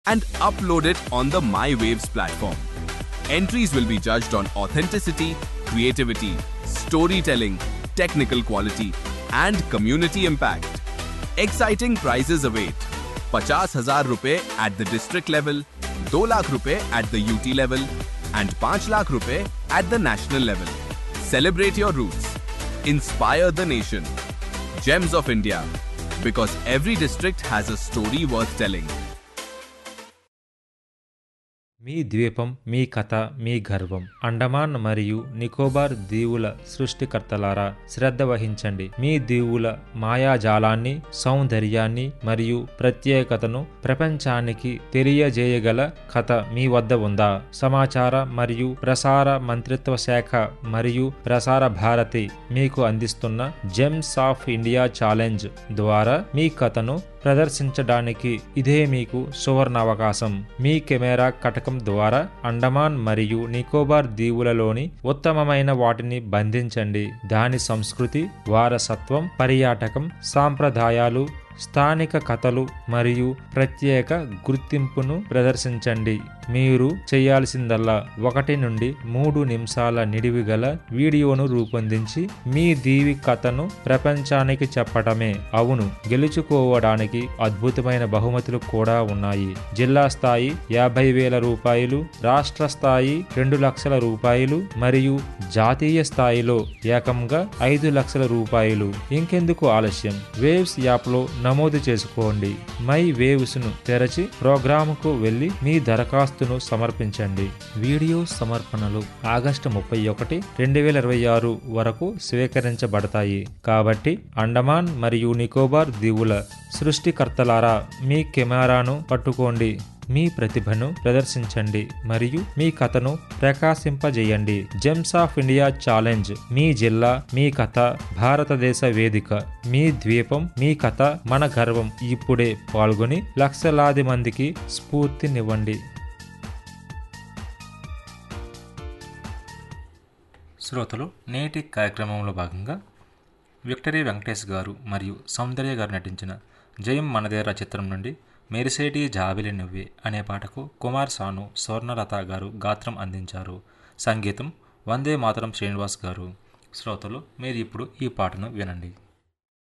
and upload it on the MyWaves platform. Entries will be judged on authenticity, creativity, storytelling, technical quality, and community impact. Exciting prizes await. 50,000 rupees at the district level, 2 lakh rupees at the UT level, and 5 lakh rupees at the national level. Celebrate your roots. Inspire the nation. Gems of India. Because every district has a story worth telling. మీ ద్వీపం మీ కథ మీ గర్వం అండమాన్ మరియు నికోబార్ దీవుల సృష్టికర్తలారా శ్రద్ధ వహించండి మీ దీవుల మాయాజాలాన్ని సౌందర్యాన్ని మరియు ప్రత్యేకతను ప్రపంచానికి తెలియజేయగల కథ మీ వద్ద ఉందా సమాచార మరియు ప్రసార మంత్రిత్వ శాఖ మరియు ప్రసార భారతి మీకు అందిస్తున్న జెమ్స్ ఆఫ్ ఇండియా ఛాలెంజ్ ద్వారా మీ కథను ప్రదర్శించడానికి ఇదే మీకు సువర్ణావకాశం మీ కెమెరా కటకం ద్వారా అండమాన్ మరియు నికోబార్ దీవులలోని ఉత్తమమైన వాటిని బంధించండి దాని సంస్కృతి వారసత్వం పర్యాటకం సాంప్రదాయాలు స్థానిక కథలు మరియు ప్రత్యేక గుర్తింపును ప్రదర్శించండి మీరు చేయాల్సిందల్లా ఒకటి నుండి మూడు నిమిషాల నిడివి గల వీడియోను రూపొందించి మీ దీవి కథను ప్రపంచానికి చెప్పటమే అవును గెలుచుకోవడానికి అద్భుతమైన బహుమతులు కూడా ఉన్నాయి జిల్లా స్థాయి యాభై వేల రూపాయలు రాష్ట్ర స్థాయి రెండు లక్షల రూపాయలు మరియు జాతీయ స్థాయిలో ఏకంగా ఐదు లక్షల రూపాయలు ఇంకెందుకు ఆలస్యం వేవ్స్ యాప్లో నమోదు చేసుకోండి మై వేవ్స్ ను తెరచి ప్రోగ్రాముకు వెళ్లి మీ దరఖాస్తును సమర్పించండి వీడియో సమర్పణలు ఆగస్టు ముప్పై ఒకటి రెండు వేల ఇరవై ఆరు వరకు స్వీకరించబడతాయి కాబట్టి అండమాన్ మరియు నికోబార్ దీవుల సృష్టికర్తలారా మీ కెమెరాను పట్టుకోండి మీ ప్రతిభను ప్రదర్శించండి మరియు మీ కథను ప్రకాశింపజేయండి జెమ్స్ ఆఫ్ ఇండియా ఛాలెంజ్ మీ జిల్లా మీ కథ భారతదేశ వేదిక మీ ద్వీపం మీ కథ మన గర్వం ఇప్పుడే పాల్గొని లక్షలాది మందికి స్ఫూర్తినివ్వండి శ్రోతలు నేటి కార్యక్రమంలో భాగంగా విక్టరీ వెంకటేష్ గారు మరియు సౌందర్య గారు నటించిన జయం మనదేరా చిత్రం నుండి మెరిసేటి జాబిలి నువ్వే అనే పాటకు కుమార్ సాను స్వర్ణలత గారు గాత్రం అందించారు సంగీతం వందే మాతరం శ్రీనివాస్ గారు శ్రోతలు మీరు ఇప్పుడు ఈ పాటను వినండి